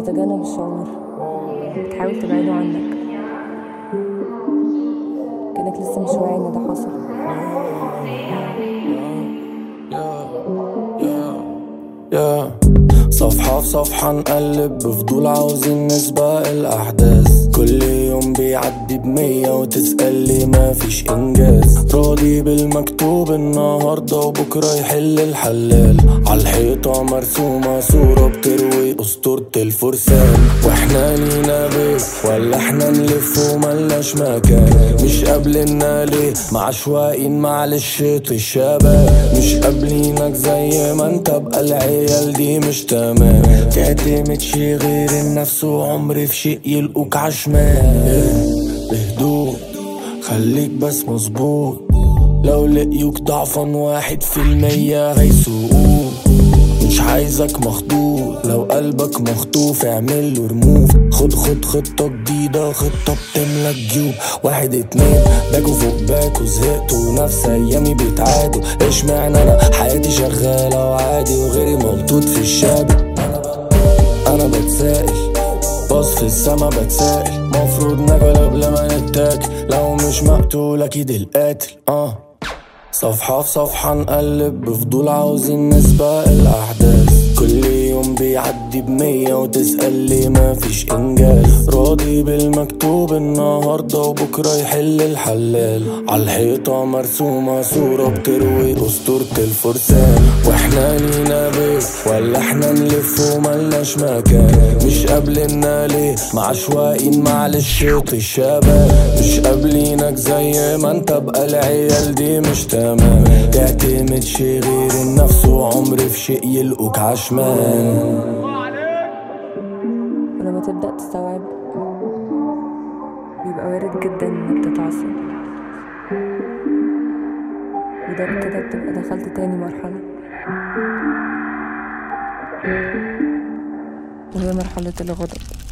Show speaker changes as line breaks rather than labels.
بتتجنب الشعور بتحاول تبعده عنك كأنك لسه مش واعي ان ده حصل
يا صفحة في صفحة نقلب بفضول عاوزين نسبق الأحداث كل يوم بيعدي بمية وتسألي ما فيش إنجاز راضي بالمكتوب النهاردة وبكرة يحل الحلال عالحيطة مرسومة صورة بتروي أسطورة الفرسان واحنا لينا بيت ولا احنا نلف وملناش مكان مش قابلنا ليه مع عشوائيين معلش الشباب مش قابلينك زي ما انت بقى العيال دي مش تمام تعتمد شي غير النفس وعمري في شيء يلقوك عشمان بهدوء خليك بس مظبوط لو لقيوك ضعفا واحد في المية هيسوقوك مش عايزك مخضوض لو قلبك مخطوف اعمل له رموف خد خد خطة جديدة خطة بتملى الجيوب واحد اتنين باكو فوق باكو زهقت ونفس ايامي بيتعادوا اشمعنى انا حياتي شغالة وعادي وغيري ملطوط في الشابك انا بتسائل باص في السما بتسائل مفروض ناكل قبل ما نتاكل لو مش مقتول اكيد القاتل اه صفحة في صفحة نقلب بفضول عاوزين نسبق الأحداث كل يوم بيعدي بمية وتسأل لي ما فيش إنجاز راضي بالمكتوب النهاردة وبكرة يحل الحلال عالحيطة مرسومة صورة بتروي أسطورة الفرسان واحنا لينا بيت ولا احنا نلف وملناش مكان مش قابلنا ليه مع عشوائيين معلش الشباب مش قابلينك زي ما انت بقى العيال دي مش تمام تعتمد شي غير النفس وعمري في شيء يلقوك عشمان
ولما تبدأ تستوعب بيبقى وارد جدا انك تتعصب وده كده بتبقى دخلت تاني مرحلة وهي مرحلة الغضب